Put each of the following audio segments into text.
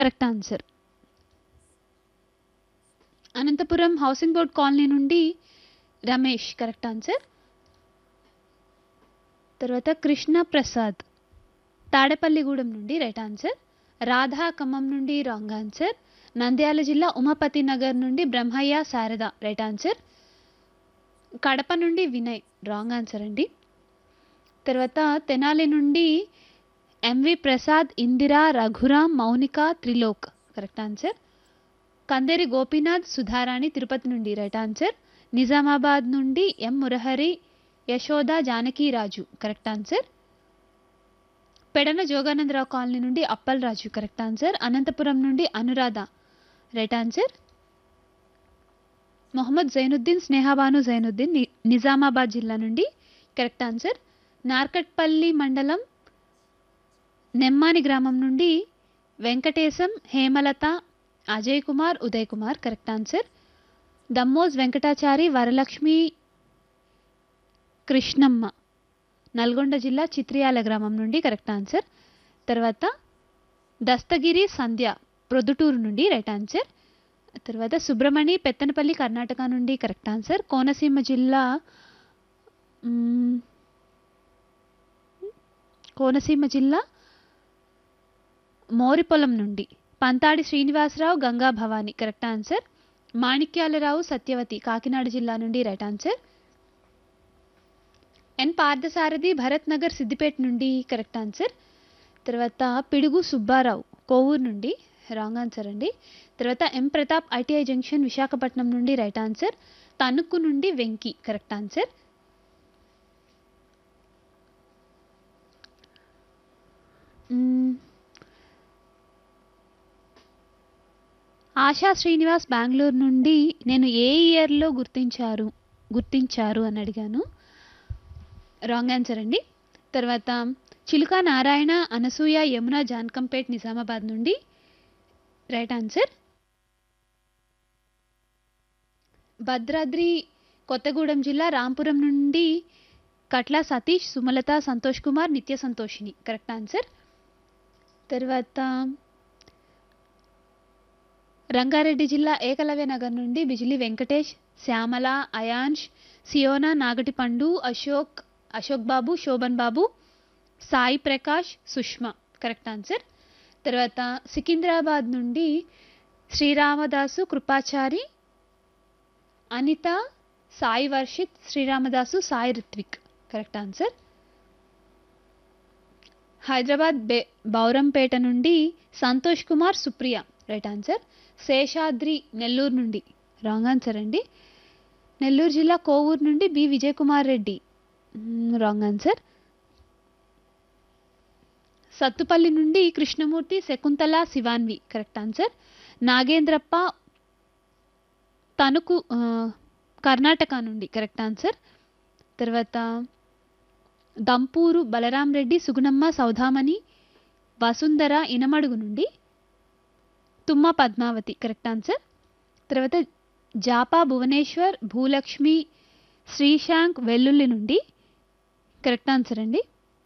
Correct answer Anantapuram housing board colony నుండి Ramesh correct answer తర్వాత కృష్ణ ప్రసాద్ తాడేపల్లిగూడెం నుండి రైట్ ఆన్సర్ రాధా ఖమ్మం నుండి రాంగ్ ఆన్సర్ నంద్యాల జిల్లా ఉమాపతి నగర్ నుండి బ్రహ్మయ్య శారద రైట్ ఆన్సర్ కడప నుండి వినయ్ రాంగ్ ఆన్సర్ అండి తర్వాత తెనాలి నుండి MV Prasad Indira Raghuram Mounika Trilok correct answer Kanderi Gopinath Sudharani Tirupati నుండి రైట్ ఆన్సర్ నిజామాబాద్ నుండి M Murahari Yashoda Janakiraju correct answer Pedana Joganandarao colony నుండి అప్పల్ రాజు కరెక్ట్ ఆన్సర్ అనంతపురం నుండి అనురాధ రైట్ ఆన్సర్ మొహమ్మద్ జైనుద్దీన్ స్నేహబాను జైనుద్దీన్ ని- నిజామాబాద్ జిల్లా నుండి కరెక్ట్ ఆన్సర్ నార్కట్పల్లి మండలం నెమ్మాని గ్రామం నుండి వెంకటేశం హేమలత అజయ్ కుమార్ ఉదయ్ కుమార్ కరెక్ట్ ఆన్సర్ దమ్మోజ్ వెంకటాచారి వరలక్ష్మి కృష్ణమ్మ నల్గొండ జిల్లా చిత్రియాల గ్రామం నుండి కరెక్ట్ ఆన్సర్ తర్వాత దస్తగిరి సంధ్య ప్రొద్దుటూరు నుండి రైట్ ఆన్సర్ తర్వాత సుబ్రమణి పెత్తనపల్లి కర్ణాటక నుండి కరెక్ట్ ఆన్సర్ కోనసీమ జిల్లా మ్మ్, కోనసీమ జిల్లా మోరిపొలం నుండి పంతాడి శ్రీనివాసరావు గంగా భవాని కరెక్ట్ ఆన్సర్ మాణిక్యాలరావు సత్యవతి కాకినాడ జిల్లా నుండి right answer N Parthasarathi Bharat Nagar Siddipet నుండి కరెక్ట్ ఆన్సర్ తర్వాత పిడుగు సుబ్బారావు కోవూరు నుండి రాంగ్ ఆన్సర్ అండి తర్వాత M Pratap ITI junction Visakhapatnam నుండి రైట్ ఆన్సర్ తణుకు నుండి Venki correct answer hmm. Asha Srinivas Bengaluru నుండి నేను ఏ ఇయర్లో గుర్తించారు గుర్తించారు అని అడిగాను రాంగ్ ఆన్సర్ అండి తర్వాత చిలుక నారాయణ అనసూయ యమున జాన్కంపేట్ నిజామాబాద్ నుండి రైట్ ఆన్సర్ భద్రాద్రి కొత్తగూడెం జిల్లా రాంపురం నుండి కట్ల సతీష్ సుమలత సంతోష్ కుమార్ నిత్య సంతోషిని కరెక్ట్ ఆన్సర్ తర్వాత రంగారెడ్డి జిల్లా ఏకలవ్య నగర్ నుండి బిజిలి వెంకటేష్ శ్యామల అయాంష్ సియోనా నాగటిపండు అశోక్ అశోక్ బాబు శోభన్ బాబు సాయి ప్రకాష్ సుష్మా కరెక్ట్ ఆన్సర్ తర్వాత సికింద్రాబాద్ నుండి శ్రీరామదాసు కృపాచారి అనిత సాయి వర్షిత్ శ్రీరామదాసు సాయి రిత్విక్ కరెక్ట్ ఆన్సర్ హైదరాబాద్ బే బౌరంపేట నుండి సంతోష్ కుమార్ సుప్రియ రైట్ ఆన్సర్ శేషాద్రి నెల్లూరు నుండి రాంగ్ ఆన్సర్ అండి నెల్లూరు జిల్లా కోవూరు నుండి B Vijay Kumar Reddy wrong answer Sathupalli నుండి కృష్ణమూర్తి శకుంతల శివాన్వి కరెక్ట్ ఆన్సర్ నాగేంద్రప్ప తణుకు ఆ, కర్ణాటక నుండి కరెక్ట్ ఆన్సర్ తర్వాత దంపూరు బలరాం రెడ్డి సుగుణమ్మ సౌధామణి వసుంధర ఇనమడుగు నుండి తుమ్మ పద్మావతి కరెక్ట్ ఆన్సర్ తర్వాత జాపా భువనేశ్వర్ భూలక్ష్మి శ్రీశాంక్ వెల్లుల్లి నుండి కరెక్ట్ ఆన్సర్ అండి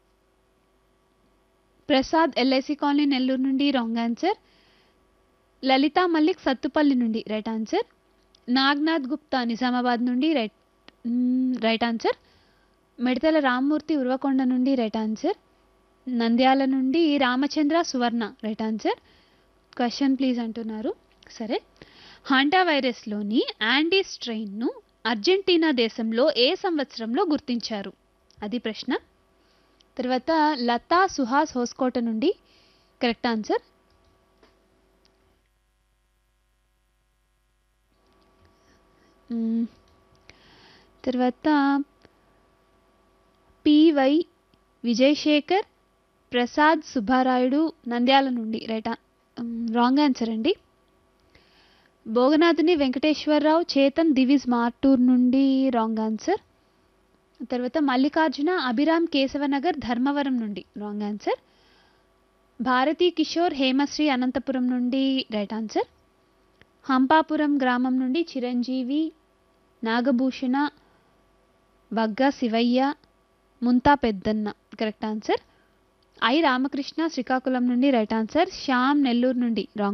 ప్రసాద్ ఎల్ఐసి కాలనీ నెల్లూరు నుండి రాంగ్ ఆన్సర్ లలిత మల్లిక్ సత్తుపల్లి నుండి రైట్ ఆన్సర్ నాగ్నాథ్ గుప్తా నిజామాబాద్ నుండి రైట్ మ్మ్, రైట్ ఆన్సర్ మిడతల రామ్మూర్తి ఉర్వకొండ నుండి రైట్ ఆన్సర్ నంద్యాల నుండి Ramachandra Suvarna right answer question please అంటున్నారు సరే హాంటా వైరస్లోని యాండీ స్ట్రెయిన్ను అర్జెంటీనా దేశంలో ఏ సంవత్సరంలో గుర్తించారు అది ప్రశ్న తర్వాత లతా సుహాస్ హోస్కోట నుండి కరెక్ట్ ఆన్సర్ మ్మ్. తర్వాత పివై విజయశేఖర్ ప్రసాద్ సుబ్బారాయుడు నంద్యాల నుండి రైట్ రాంగ్ ఆన్సర్ అండి భోగనాథుని వెంకటేశ్వరరావు చేతన్ దివిజ్ మార్టూర్ నుండి రాంగ్ ఆన్సర్ తర్వాత మల్లికార్జున అభిరామ్ కేశవనగర్ ధర్మవరం నుండి రాంగ్ ఆన్సర్ భారతీ కిషోర్ హేమశ్రీ అనంతపురం నుండి రైట్ ఆన్సర్ హంపాపురం గ్రామం నుండి Chiranjeevi Nagabhushana వగ్గ Shivaiah Munta Peddanna correct answer I Ramakrishna Srikakulam నుండి రైట్ ఆన్సర్ శ్యామ్ నెల్లూరు నుండి రాంగ్